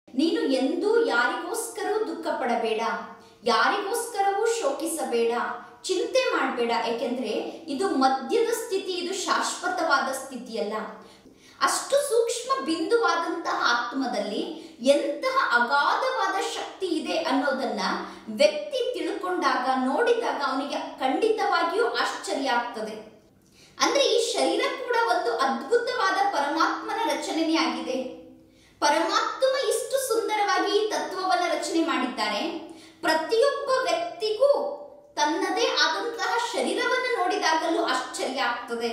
ನೀನು ಎಂದೂ ಯಾರಿಗೋಸ್ಕರವೂ ದುಃಖ ಪಡಬೇಡ ಯಾರಿಗೋಸ್ಕರವೂ ಶೋಕಿಸಬೇಡ ಚಿಂತೆ ಮಾಡಬೇಡ ಏಕೆಂದ್ರೆ ಇದು ಮಧ್ಯದ ಸ್ಥಿತಿ ಇದು ಶಾಶ್ವತವಾದ ಸ್ಥಿತಿಯಲ್ಲ ಅಷ್ಟು ಸೂಕ್ಷ್ಮ ಬಿಂದುವಾದಂತಹ ಆತ್ಮದಲ್ಲಿ ಎಂತಹ ಅಗಾಧವಾದ ಶಕ್ತಿ ಇದೆ ಅನ್ನೋದನ್ನ ವ್ಯಕ್ತಿ ತಿಳ್ಕೊಂಡಾಗ ನೋಡಿದಾಗ ಅವನಿಗೆ ಖಂಡಿತವಾಗಿಯೂ ಆಶ್ಚರ್ಯ ಆಗ್ತದೆ ಅಂದ್ರೆ ಈ ಶರೀರ ಕೂಡ ಒಂದು ಅದ್ಭುತವಾದ ಪರಮಾತ್ಮನ ರಚನೆನೇ ಆಗಿದೆ ಪರಮಾತ್ಮ ಇಷ್ಟು ಸುಂದರವಾಗಿ ಈ ತತ್ವವನ್ನ ರಚನೆ ಮಾಡಿದ್ದಾರೆ ಪ್ರತಿಯೊಬ್ಬ ವ್ಯಕ್ತಿಗೂ ತನ್ನದೇ ಆದಂತಹ ಶರೀರವನ್ನು ನೋಡಿದಾಗಲೂ ಆಶ್ಚರ್ಯ ಆಗ್ತದೆ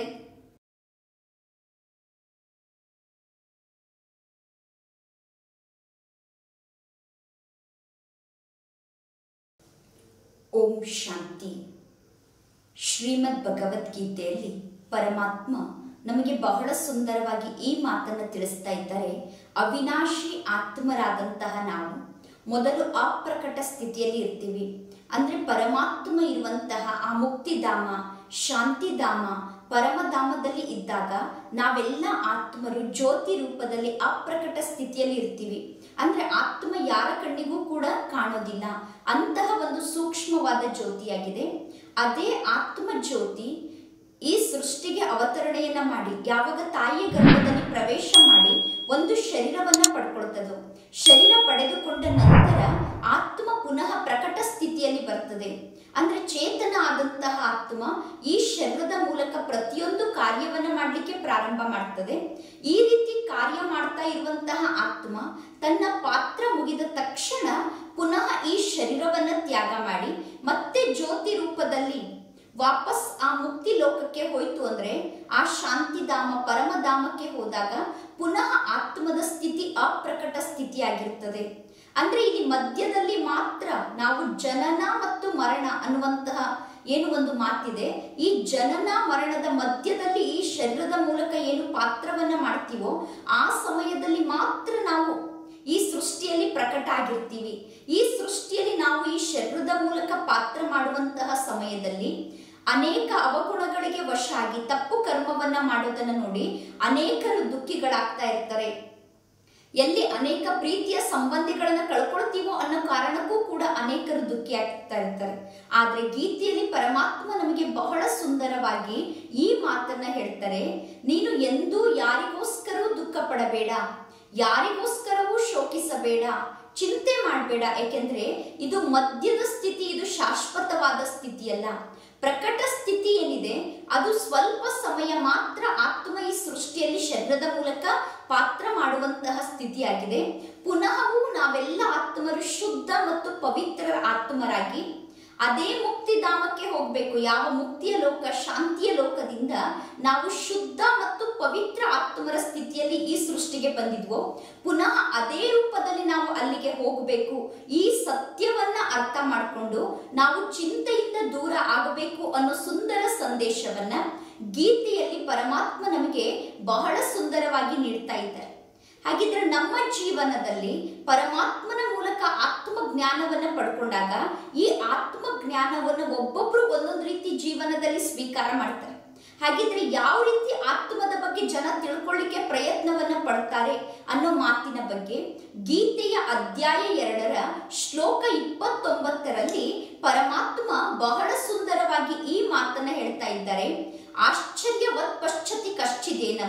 ಓಂ ಶಾಂತಿ ಶ್ರೀಮದ್ ಭಗವದ್ಗೀತೆಯಲ್ಲಿ ಪರಮಾತ್ಮ ನಮಗೆ ಬಹಳ ಸುಂದರವಾಗಿ ಈ ಮಾತನ್ನು ತಿಳಿಸ್ತಾ ಇದ್ದಾರೆ ಅವಿನಾಶಿ ಆತ್ಮರಾದಂತಹ ನಾವು ಮೊದಲು ಅಪ್ರಕಟ ಸ್ಥಿತಿಯಲ್ಲಿ ಇರ್ತೀವಿ ಅಂದ್ರೆ ಪರಮಾತ್ಮ ಇರುವಂತಹ ಆ ಮುಕ್ತಿಧಾಮ ಶಾಂತಿಧಾಮ ಪರಮಧಾಮದಲ್ಲಿ ಇದ್ದಾಗ ನಾವೆಲ್ಲ ಆತ್ಮರು ಜ್ಯೋತಿ ರೂಪದಲ್ಲಿ ಅಪ್ರಕಟ ಸ್ಥಿತಿಯಲ್ಲಿ ಇರ್ತೀವಿ ಅಂದ್ರೆ ಆತ್ಮ ಯಾರ ಕಣ್ಣಿಗೂ ಕೂಡ ಕಾಣೋದಿಲ್ಲ ಅಂತಹ ಒಂದು ಸೂಕ್ಷ್ಮವಾದ ಜ್ಯೋತಿಯಾಗಿದೆ ಅದೇ ಆತ್ಮ ಜ್ಯೋತಿ ಈ ಸೃಷ್ಟಿಗೆ ಅವತರಣೆಯನ್ನ ಮಾಡಿ ಯಾವಾಗ ತಾಯಿಯ ಗರ್ಭದಲ್ಲಿ ಪ್ರವೇಶ ಮಾಡಿ ಒಂದು ಶರೀರವನ್ನ ಪಡ್ಕೊಳ್ತದೋ ಶರೀರ ಪಡೆದುಕೊಂಡ ನಂತರ ಆತ್ಮ ಪುನಃ ಪ್ರಕಟ ಸ್ಥಿತಿಯಲ್ಲಿ ಬರ್ತದೆ ಅಂದ್ರೆ ಚೇತನ ಆದಂತಹ ಆತ್ಮ ಈ ಶರೀರದ ಮೂಲಕ ಪ್ರತಿಯೊಂದು ಕಾರ್ಯವನ್ನ ಮಾಡಲಿಕ್ಕೆ ಪ್ರಾರಂಭ ಮಾಡ್ತದೆ ಈ ರೀತಿ ಕಾರ್ಯ ಮಾಡ್ತಾ ಇರುವಂತಹ ಆತ್ಮ ತನ್ನ ಪಾತ್ರ ಮುಗಿದ ತಕ್ಷಣ ಪುನಃ ಈ ಶರೀರವನ್ನ ತ್ಯಾಗ ಮಾಡಿ ಮತ್ತೆ ಜ್ಯೋತಿ ರೂಪದಲ್ಲಿ ವಾಪಸ್ ಆ ಮುಕ್ತಿ ಲೋಕಕ್ಕೆ ಹೋಯ್ತು ಅಂದ್ರೆ ಆ ಶಾಂತಿಧಾಮ ಪರಮಧಾಮಕ್ಕೆ ಹೋದಾಗ ಪುನಃ ಆತ್ಮದ ಸ್ಥಿತಿ ಅಪ್ರಕಟ ಸ್ಥಿತಿಯಾಗಿರ್ತದೆ ಅಂದ್ರೆ ಇಲ್ಲಿ ಮಧ್ಯದಲ್ಲಿ ಮಾತ್ರ ನಾವು ಜನನ ಮತ್ತು ಮರಣ ಅನ್ನುವಂತಹ ಏನು ಒಂದು ಮಾತಿದೆ ಈ ಜನನ ಮರಣದ ಮಧ್ಯದಲ್ಲಿ ಈ ಶರೀರದ ಮೂಲಕ ಏನು ಪಾತ್ರವನ್ನ ಮಾಡ್ತೀವೋ ಆ ಸಮಯದಲ್ಲಿ ಮಾತ್ರ ನಾವು ಈ ಸೃಷ್ಟಿಯಲ್ಲಿ ಪ್ರಕಟ ಆಗಿರ್ತೀವಿ ಈ ಸೃಷ್ಟಿಯಲ್ಲಿ ನಾವು ಈ ಶರೀರದ ಮೂಲಕ ಪಾತ್ರ ಮಾಡುವಂತಹ ಸಮಯದಲ್ಲಿ ಅನೇಕ ಅವಗುಣಗಳಿಗೆ ವಶ ಆಗಿ ತಪ್ಪು ಕರ್ಮವನ್ನ ಮಾಡೋದನ್ನ ನೋಡಿ ಅನೇಕರು ದುಃಖಿಗಳಾಗ್ತಾ ಇರ್ತಾರೆ ಎಲ್ಲಿ ಅನೇಕ ಪ್ರೀತಿಯ ಸಂಬಂಧಿಗಳನ್ನ ಕಳ್ಕೊಳ್ತೀವೋ ಅನ್ನೋ ಕಾರಣಕ್ಕೂ ಕೂಡ ಅನೇಕರು ದುಃಖಿ ಆಗ್ತಾ ಇರ್ತಾರೆ ಆದ್ರೆ ಗೀತೆಯಲ್ಲಿ ಪರಮಾತ್ಮ ನಮಗೆ ಬಹಳ ಸುಂದರವಾಗಿ ಈ ಮಾತನ್ನ ಹೇಳ್ತಾರೆ ನೀನು ಎಂದೂ ಯಾರಿಗೋಸ್ಕರವೂ ದುಃಖ ಪಡಬೇಡ ಯಾರಿಗೋಸ್ಕರವೂ ಶೋಕಿಸಬೇಡ ಚಿಂತೆ ಮಾಡಬೇಡ ಏಕೆಂದ್ರೆ ಇದು ಮಧ್ಯದ ಸ್ಥಿತಿ ಇದು ಶಾಶ್ವತವಾದ ಸ್ಥಿತಿಯಲ್ಲ ಪ್ರಕಟ ಸ್ಥಿತಿ ಏನಿದೆ ಅದು ಸ್ವಲ್ಪ ಸಮಯ ಮಾತ್ರ ಆತ್ಮ ಈ ಸೃಷ್ಟಿಯಲ್ಲಿ ಶರೀರದ ಮೂಲಕ ಪಾತ್ರ ಮಾಡುವಂತಹ ಸ್ಥಿತಿಯಾಗಿದೆ ಪುನಃವೂ ನಾವೆಲ್ಲ ಆತ್ಮರು ಶುದ್ಧ ಮತ್ತು ಪವಿತ್ರ ಆತ್ಮರಾಗಿ ಅದೇ ಮುಕ್ತಿಧಾಮಕ್ಕೆ ಹೋಗ್ಬೇಕು ಯಾವ ಮುಕ್ತಿಯ ಲೋಕ ಶಾಂತಿಯ ಲೋಕದಿಂದ ನಾವು ಶುದ್ಧ ಮತ್ತು ಪವಿತ್ರ ಆತ್ಮರ ಸ್ಥಿತಿಯಲ್ಲಿ ಈ ಸೃಷ್ಟಿಗೆ ಬಂದಿದ್ವೋ ಪುನಃ ಅದೇ ರೂಪದಲ್ಲಿ ನಾವು ಅಲ್ಲಿಗೆ ಹೋಗಬೇಕು ಈ ಸತ್ಯವನ್ನ ಅರ್ಥ ಮಾಡಿಕೊಂಡು ನಾವು ಚಿಂತೆಯಿಂದ ದೂರ ಆಗಬೇಕು ಅನ್ನೋ ಸುಂದರ ಸಂದೇಶವನ್ನ ಗೀತೆಯಲ್ಲಿ ಪರಮಾತ್ಮ ನಮಗೆ ಬಹಳ ಸುಂದರವಾಗಿ ನೀಡ್ತಾ ಇದ್ದಾರೆ ಹಾಗಿದ್ರೆ ನಮ್ಮ ಜೀವನದಲ್ಲಿ ಪರಮಾತ್ಮನ ಮೂಲಕ ಆತ್ಮ ಜ್ಞಾನವನ್ನ ಪಡ್ಕೊಂಡಾಗ ಈ ಆತ್ಮ ಜ್ಞಾನವನ್ನು ಒಬ್ಬೊಬ್ರು ಒಂದೊಂದು ರೀತಿ ಜೀವನದಲ್ಲಿ ಸ್ವೀಕಾರ ಮಾಡ್ತಾರೆ ಹಾಗಿದ್ರೆ ಯಾವ ರೀತಿ ಆತ್ಮದ ಬಗ್ಗೆ ಜನ ತಿಳ್ಕೊಳ್ಳಿಕ್ಕೆ ಪ್ರಯತ್ನವನ್ನ ಪಡ್ತಾರೆ ಅನ್ನೋ ಮಾತಿನ ಬಗ್ಗೆ ಗೀತೆಯ ಅಧ್ಯಾಯ ಎರಡರ ಶ್ಲೋಕ ಇಪ್ಪತ್ತೊಂಬತ್ತರಲ್ಲಿ ಪರಮಾತ್ಮ ಬಹಳ ಸುಂದರವಾಗಿ ಈ ಮಾತನ್ನ ಹೇಳ್ತಾ ಇದ್ದಾರೆ ಆಶ್ಚರ್ಯವತ್ ಪಶ್ಚತಿ ಕಶ್ಚಿದೇನಂ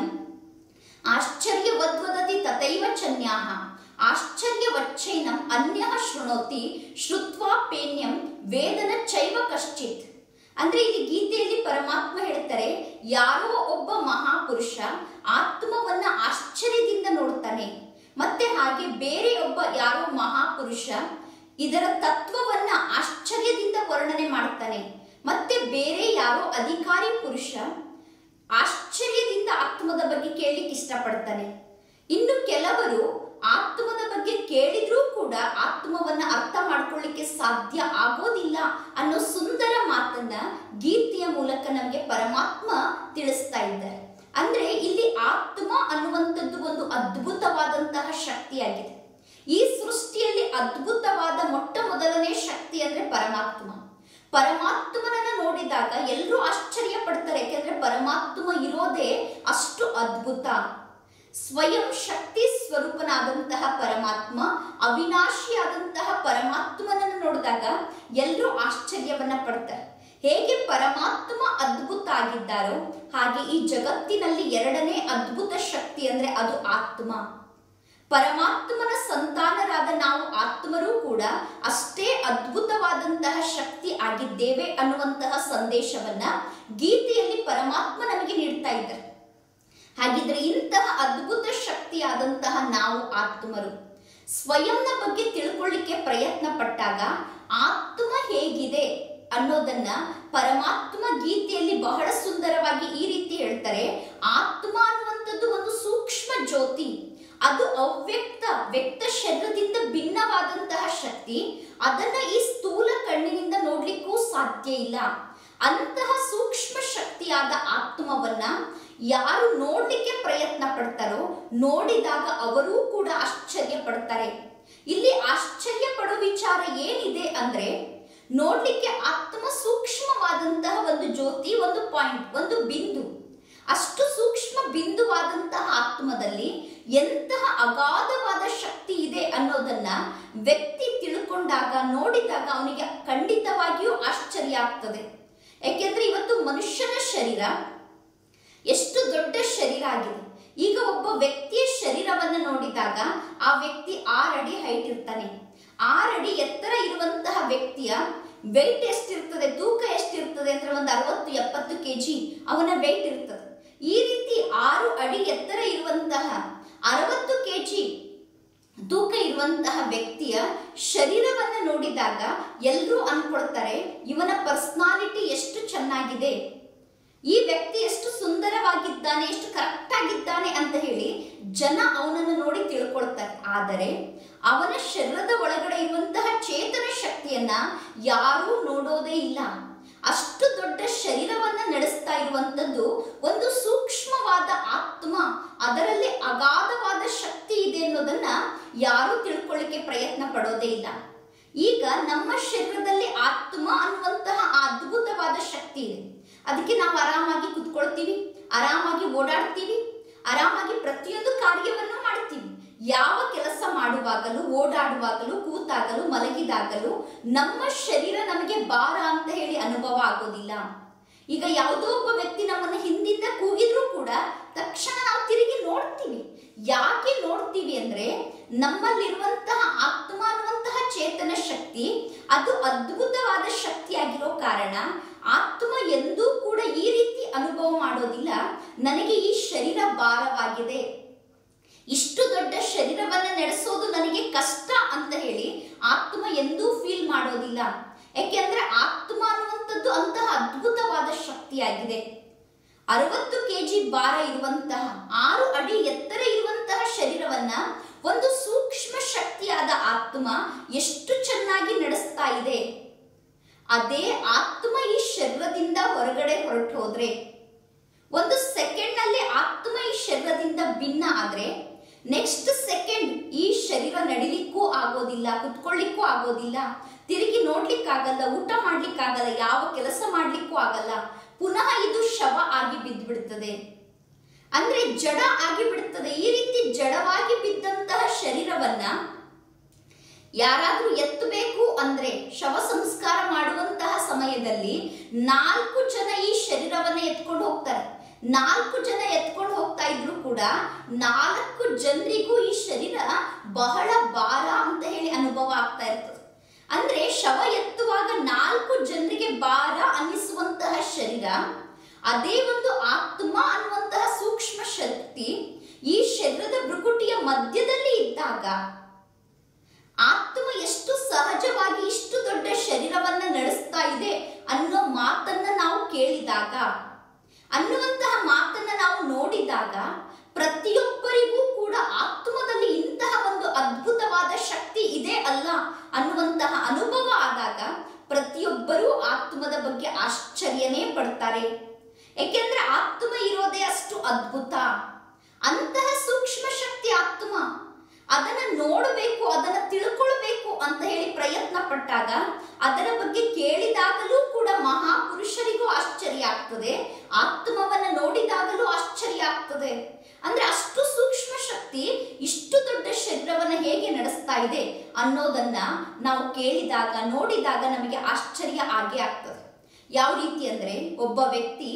ಆಶ್ಚರ್ಯವದ್ವದತಿ ತಥೈವ ಚನ್ಯಾಹ ಆಶ್ಚರ್ಯವಚ್ಚೈನಂ ಅನ್ಯ ಶೃಣೋತಿ ಶ್ರುತ್ವಾ ಪೇನ್ಯಂ ವೇದನ ಚೈವ ಕಶ್ಚಿತ್ ಅಂದ್ರೆ ಇಲ್ಲಿ ಗೀತೆಯಲ್ಲಿ ಪರಮಾತ್ಮ ಹೇಳ್ತಾರೆ ಯಾರೋ ಒಬ್ಬ ಮಹಾಪುರುಷ ಆತ್ಮವನ್ನ ಆಶ್ಚರ್ಯದಿಂದ ನೋಡ್ತಾನೆ ಮತ್ತೆ ಹಾಗೆ ಬೇರೆ ಒಬ್ಬ ಯಾರೋ ಮಹಾಪುರುಷ ಇದರ ತತ್ವವನ್ನ ಆಶ್ಚರ್ಯದಿಂದ ವರ್ಣನೆ ಮಾಡ್ತಾನೆ ಮತ್ತೆ ಬೇರೆ ಯಾರೋ ಅಧಿಕಾರಿ ಪುರುಷ ಆಶ್ಚರ್ಯದಿಂದ ಆತ್ಮದ ಬಗ್ಗೆ ಕೇಳಲಿಕ್ಕೆ ಇಷ್ಟಪಡ್ತಾನೆ ಇನ್ನು ಕೆಲವರು ಆತ್ಮದ ಬಗ್ಗೆ ಕೇಳಿದ್ರೂ ಕೂಡ ಆತ್ಮವನ್ನ ಅರ್ಥ ಮಾಡ್ಕೊಳ್ಳಿಕ್ಕೆ ಸಾಧ್ಯ ಆಗೋದಿಲ್ಲ ಅನ್ನೋ ಸುಂದರ ಮಾತನ್ನ ಗೀತೆಯ ಮೂಲಕ ನಮಗೆ ಪರಮಾತ್ಮ ತಿಳಿಸ್ತಾ ಇದ್ದಾರೆ ಅಂದ್ರೆ ಇಲ್ಲಿ ಆತ್ಮ ಅನ್ನುವಂಥದ್ದು ಒಂದು ಅದ್ಭುತವಾದಂತಹ ಶಕ್ತಿಯಾಗಿದೆ ಈ ಸೃಷ್ಟಿಯಲ್ಲಿ ಅದ್ಭುತವಾದ ಮೊಟ್ಟ ಮೊದಲನೇ ಶಕ್ತಿ ಅಂದ್ರೆ ಪರಮಾತ್ಮ ಪರಮಾತ್ಮನನ್ನ ನೋಡಿದಾಗ ಎಲ್ಲರೂ ಆಶ್ಚರ್ಯ ಪಡ್ತಾರೆ ಯಾಕೆಂದ್ರೆ ಪರಮಾತ್ಮ ಇರೋದೇ ಅಷ್ಟು ಅದ್ಭುತ ಸ್ವಯಂ ಶಕ್ತಿ ಸ್ವರೂಪನಾದಂತಹ ಪರಮಾತ್ಮ ಅವಿನಾಶಿಯಾದಂತಹ ಪರಮಾತ್ಮನನ್ನು ನೋಡಿದಾಗ ಎಲ್ಲರೂ ಆಶ್ಚರ್ಯವನ್ನ ಪಡ್ತಾರೆ ಹೇಗೆ ಪರಮಾತ್ಮ ಅದ್ಭುತ ಆಗಿದ್ದಾರೋ ಹಾಗೆ ಈ ಜಗತ್ತಿನಲ್ಲಿ ಎರಡನೇ ಅದ್ಭುತ ಶಕ್ತಿ ಅಂದ್ರೆ ಅದು ಆತ್ಮ ಪರಮಾತ್ಮನ ಸಂತಾನರಾದ ನಾವು ಆತ್ಮರೂ ಕೂಡ ಅಷ್ಟೇ ಅದ್ಭುತವಾದಂತಹ ಶಕ್ತಿ ಆಗಿದ್ದೇವೆ ಅನ್ನುವಂತಹ ಸಂದೇಶವನ್ನ ಗೀತೆಯಲ್ಲಿ ಪರಮಾತ್ಮ ನಮಗೆ ನೀಡ್ತಾ ಇದ್ದಾರೆ ಹಾಗಿದ್ರೆ ಇಂತಹ ಅದ್ಭುತ ಶಕ್ತಿಯಾದಂತಹ ನಾವು ಆತ್ಮರು ಸ್ವಯಂನ ಬಗ್ಗೆ ತಿಳ್ಕೊಳ್ಳಿಕ್ಕೆ ಪ್ರಯತ್ನ ಪಟ್ಟಾಗ ಆತ್ಮ ಹೇಗಿದೆ ಅನ್ನೋದನ್ನ ಪರಮಾತ್ಮ ಗೀತೆಯಲ್ಲಿ ಬಹಳ ಸುಂದರವಾಗಿ ಈ ರೀತಿ ಹೇಳ್ತಾರೆ ಆತ್ಮ ಅನ್ನುವಂಥದ್ದು ಒಂದು ಸೂಕ್ಷ್ಮ ಜ್ಯೋತಿ ಅದು ಅವ್ಯಕ್ತ ವ್ಯಕ್ತ ಶರೀರದಿಂದ ಭಿನ್ನವಾದಂತಹ ಶಕ್ತಿ ಅದನ್ನ ಈ ಸ್ಥೂಲ ಕಣ್ಣಿನಿಂದ ನೋಡ್ಲಿಕ್ಕೂ ಸಾಧ್ಯ ಇಲ್ಲ ಅಂತಹ ಸೂಕ್ಷ್ಮ ಶಕ್ತಿಯಾದ ಆತ್ಮವನ್ನ ಯಾರು ನೋಡ್ಲಿಕ್ಕೆ ಪ್ರಯತ್ನ ಪಡ್ತಾರೋ ನೋಡಿದಾಗ ಅವರೂ ಕೂಡ ಆಶ್ಚರ್ಯ ಪಡ್ತಾರೆ ಇಲ್ಲಿ ಆಶ್ಚರ್ಯ ಪಡೋ ವಿಚಾರ ಏನಿದೆ ಅಂದ್ರೆ ನೋಡ್ಲಿಕ್ಕೆ ಆತ್ಮ ಸೂಕ್ಷ್ಮವಾದಂತಹ ಒಂದು ಜ್ಯೋತಿ ಒಂದು ಪಾಯಿಂಟ್ ಒಂದು ಬಿಂದು ಅಷ್ಟು ಸೂಕ್ಷ್ಮ ಬಿಂದುವಾದಂತಹ ಆತ್ಮದಲ್ಲಿ ಎಂತಹ ಅಗಾಧವಾದ ಶಕ್ತಿ ಇದೆ ಅನ್ನೋದನ್ನ ವ್ಯಕ್ತಿ ತಿಳ್ಕೊಂಡಾಗ ನೋಡಿದಾಗ ಅವನಿಗೆ ಖಂಡಿತವಾಗಿಯೂ ಆಶ್ಚರ್ಯ ಆಗ್ತದೆ ಯಾಕೆಂದ್ರೆ ಇವತ್ತು ಮನುಷ್ಯನ ಶರೀರ ಎಷ್ಟು ದೊಡ್ಡ ಶರೀರ ಆಗಿದೆ ಈಗ ಒಬ್ಬ ವ್ಯಕ್ತಿಯ ಶರೀರವನ್ನು ನೋಡಿದಾಗ ಆ ವ್ಯಕ್ತಿ ಆರಡಿ ಹೈಟ್ ಇರ್ತಾನೆ ಆರಡಿ ಎತ್ತರ ಇರುವಂತಹ ವ್ಯಕ್ತಿಯ ವೆಯ್ಟ್ ಎಷ್ಟಿರ್ತದೆ ತೂಕ ಎಷ್ಟಿರ್ತದೆ ಅಂದ್ರೆ ಒಂದು ಅರವತ್ತು ಎಪ್ಪತ್ತು ಕೆಜಿ ಅವನ ವೆಯ್ಟ್ ಇರ್ತದೆ ಈ ರೀತಿ ಆರು ಅಡಿ ಎತ್ತರ ಇರುವಂತಹ ಅರವತ್ತು ಕೆಜಿ ತೂಕ ಇರುವಂತಹ ವ್ಯಕ್ತಿಯ ಶರೀರವನ್ನು ನೋಡಿದಾಗ ಎಲ್ಲರೂ ಅನ್ಕೊಳ್ತಾರೆ ಇವನ ಪರ್ಸನಾಲಿಟಿ ಎಷ್ಟು ಚೆನ್ನಾಗಿದೆ ಈ ವ್ಯಕ್ತಿ ಎಷ್ಟು ಸುಂದರವಾಗಿದ್ದಾನೆ ಎಷ್ಟು ಕರೆಕ್ಟ್ ಆಗಿದ್ದಾನೆ ಅಂತ ಹೇಳಿ ಜನ ಅವನನ್ನು ನೋಡಿ ತಿಳ್ಕೊಳ್ತಾರೆ ಆದರೆ ಅವನ ಶರೀರದ ಒಳಗಡೆ ಇರುವಂತಹ ಚೇತನ ಶಕ್ತಿಯನ್ನ ಯಾರೂ ನೋಡೋದೇ ಇಲ್ಲ ಅಷ್ಟು ದೊಡ್ಡ ಶರೀರವನ್ನ ನಡೆಸ್ತಾ ಇರುವಂತದ್ದು ಒಂದು ಸೂಕ್ಷ್ಮವಾದ ಆತ್ಮ ಅದರಲ್ಲಿ ಅಗಾಧವಾದ ಶಕ್ತಿ ಇದೆ ಅನ್ನೋದನ್ನ ಯಾರು ತಿಳ್ಕೊಳ್ಳಿಕ್ಕೆ ಪ್ರಯತ್ನ ಪಡೋದೇ ಇಲ್ಲ ಈಗ ನಮ್ಮ ಶರೀರದಲ್ಲಿ ಆತ್ಮ ಅನ್ನುವಂತಹ ಆ ಅದ್ಭುತವಾದ ಶಕ್ತಿ ಇದೆ ಅದಕ್ಕೆ ನಾವು ಆರಾಮಾಗಿ ಕುತ್ಕೊಳ್ತೀವಿ ಆರಾಮಾಗಿ ಓಡಾಡ್ತೀವಿ ಆರಾಮಾಗಿ ಪ್ರತಿಯೊಂದು ಕಾರ್ಯವನ್ನು ಮಾಡ್ತೀವಿ ಯಾವ ಕೆಲಸ ಮಾಡುವಾಗಲೂ ಓಡಾಡುವಾಗಲೂ ಕೂತಾಗಲೂ ಮಲಗಿದಾಗಲೂ ನಮ್ಮ ಶರೀರ ನಮಗೆ ಭಾರ ಅಂತ ಹೇಳಿ ಅನುಭವ ಆಗೋದಿಲ್ಲ ಈಗ ಯಾವುದೋ ಒಬ್ಬ ವ್ಯಕ್ತಿ ನಮ್ಮನ್ನು ಹಿಂದಿಂದ ಕೂಗಿದ್ರೂ ಕೂಡ ತಕ್ಷಣ ನಾವು ತಿರುಗಿ ನೋಡ್ತೀವಿ ಯಾಕೆ ನೋಡ್ತೀವಿ ಅಂದ್ರೆ ನಮ್ಮಲ್ಲಿರುವಂತಹ ಆತ್ಮ ಅನ್ನುವಂತಹ ಚೇತನ ಶಕ್ತಿ ಅದು ಅದ್ಭುತವಾದ ಶಕ್ತಿಯಾಗಿರೋ ಕಾರಣ ಆತ್ಮ ಎಂದೂ ಕೂಡ ಈ ರೀತಿ ಅನುಭವ ಮಾಡೋದಿಲ್ಲ ನನಗೆ ಈ ಶರೀರ ಭಾರವಾಗಿದೆ ಇಷ್ಟು ದೊಡ್ಡ ಶರೀರವನ್ನ ನಡೆಸೋದು ನನಗೆ ಕಷ್ಟ ಅಂತ ಹೇಳಿ ಆತ್ಮ ಎಂದೂ ಫೀಲ್ ಮಾಡೋದಿಲ್ಲ ಯಾಕೆಂದ್ರೆ ಆತ್ಮ ಅನ್ನುವಂಥದ್ದು ಅಂತಹ ಅದ್ಭುತವಾದ ಶಕ್ತಿಯಾಗಿದೆ ಅರವತ್ತು ಕೆಜಿ ಭಾರ ಇರುವಂತಹ ಆರು ಅಡಿ ಎತ್ತರ ಇರುವಂತಹ ಶರೀರವನ್ನ ಒಂದು ಸೂಕ್ಷ್ಮ ಶಕ್ತಿಯಾದ ಆತ್ಮ ಎಷ್ಟು ಚೆನ್ನಾಗಿ ನಡೆಸ್ತಾ ಇದೆ ಅದೇ ಆತ್ಮ ಈ ಶರೀರದಿಂದ ಹೊರಗಡೆ ಹೊರಟು ಹೋದ್ರೆ ಒಂದು ಸೆಕೆಂಡ್ ನಲ್ಲಿ ಆತ್ಮ ಈ ಶರೀರದಿಂದ ಭಿನ್ನ ಆದ್ರೆ ನೆಕ್ಸ್ಟ್ ಸೆಕೆಂಡ್ ಈ ಶರೀರ ನಡಿಲಿಕ್ಕೂ ಆಗೋದಿಲ್ಲ ಕುತ್ಕೊಳ್ಳಿಕ್ಕೂ ಆಗೋದಿಲ್ಲ ತಿರುಗಿ ನೋಡ್ಲಿಕ್ಕಾಗಲ್ಲ ಊಟ ಮಾಡ್ಲಿಕ್ಕಾಗಲ್ಲ ಯಾವ ಕೆಲಸ ಮಾಡ್ಲಿಕ್ಕೂ ಆಗಲ್ಲ ಪುನಃ ಇದು ಶವ ಆಗಿ ಬಿದ್ದ್ಬಿಡ್ತದೆ ಅಂದ್ರೆ ಜಡ ಆಗಿ ಬಿಡುತ್ತದೆ ಈ ರೀತಿ ಜಡವಾಗಿ ಬಿದ್ದಂತಹ ಶರೀರವನ್ನ ಯಾರಾದ್ರೂ ಎತ್ತಬೇಕು ಅಂದ್ರೆ ಶವ ಸಂಸ್ಕಾರ ಮಾಡುವಂತಹ ಸಮಯದಲ್ಲಿ ನಾಲ್ಕು ಜನ ಈ ಶರೀರವನ್ನ ಎತ್ಕೊಂಡು ಹೋಗ್ತಾರೆ ನಾಲ್ಕು ಜನ ಎತ್ಕೊಂಡು ಹೋಗ್ತಾ ಇದ್ರು ಕೂಡ ನಾಲ್ಕು ಜನರಿಗೂ ಈ ಶರೀರ ಬಹಳ ಭಾರ ಅಂತ ಹೇಳಿ ಅನುಭವ ಆಗ್ತಾ ಇರ್ತದೆ ಅಂದ್ರೆ ಶವ ಎತ್ತುವಾಗ ನಾಲ್ಕು ಜನರಿಗೆ ಭಾರ ಅನ್ನಿಸುವಂತಹ ಶರೀರ ಅದೇ ಒಂದು ಆತ್ಮ ಅನ್ನುವಂತಹ ಸೂಕ್ಷ್ಮ ಶಕ್ತಿ ಈ ಶರೀರದ ಭ್ರುಕುಟಿಯ ಮಧ್ಯದಲ್ಲಿ ಇದ್ದಾಗ ಆತ್ಮ ಎಷ್ಟು ಸಹಜವಾಗಿ ಇಷ್ಟು ದೊಡ್ಡ ಶರೀರವನ್ನ ನಡೆಸ್ತಾ ಇದೆ ಅನ್ನೋ ಮಾತನ್ನ ನಾವು ಕೇಳಿದಾಗ ಅನ್ನುವಂತಹ ಮಾತನ್ನ ನಾವು ನೋಡಿದಾಗ ಪ್ರತಿಯೊಬ್ಬರಿಗೂ ಕೂಡ ಆತ್ಮದಲ್ಲಿ ಇಂತಹ ಒಂದು ಅದ್ಭುತವಾದ ಶಕ್ತಿ ಇದೆ ಅಲ್ಲ ಅನ್ನುವಂತಹ ಅನುಭವ ಆದಾಗ ಪ್ರತಿಯೊಬ್ಬರೂ ಆತ್ಮದ ಬಗ್ಗೆ ಆಶ್ಚರ್ಯನೇ ಪಡ್ತಾರೆ ಏಕೆಂದ್ರೆ ಆತ್ಮ ಇರೋದೇ ಅಷ್ಟು ಅದ್ಭುತ ಅಂತಹ ಸೂಕ್ಷ್ಮ ಶಕ್ತಿ ಆತ್ಮ ಅದನ್ನ ನೋಡಬೇಕು ಅದನ್ನ ತಿಳ್ಕೊಳ್ಬೇಕು ಅಂತ ಹೇಳಿ ಪ್ರಯತ್ನ ಪಟ್ಟಾಗ ಅದರ ಬಗ್ಗೆ ಕೇಳಿದಾಗಲೂ ಕೂಡ ಮಹಾಪುರುಷರಿಗೂ ಆಶ್ಚರ್ಯ ಆಗ್ತದೆ ಆತ್ಮವನ್ನ ನೋಡಿದಾಗಲೂ ಆಶ್ಚರ್ಯ ಆಗ್ತದೆ ಅಂದ್ರೆ ಅಷ್ಟು ಸೂಕ್ಷ್ಮ ಶಕ್ತಿ ಇಷ್ಟು ದೊಡ್ಡ ಶರೀರವನ್ನ ಹೇಗೆ ನಡೆಸ್ತಾ ಇದೆ ಅನ್ನೋದನ್ನ ನಾವು ಕೇಳಿದಾಗ ನೋಡಿದಾಗ ನಮಗೆ ಆಶ್ಚರ್ಯ ಆಗೇ ಆಗ್ತದೆ ಯಾವ ರೀತಿ ಅಂದ್ರೆ ಒಬ್ಬ ವ್ಯಕ್ತಿ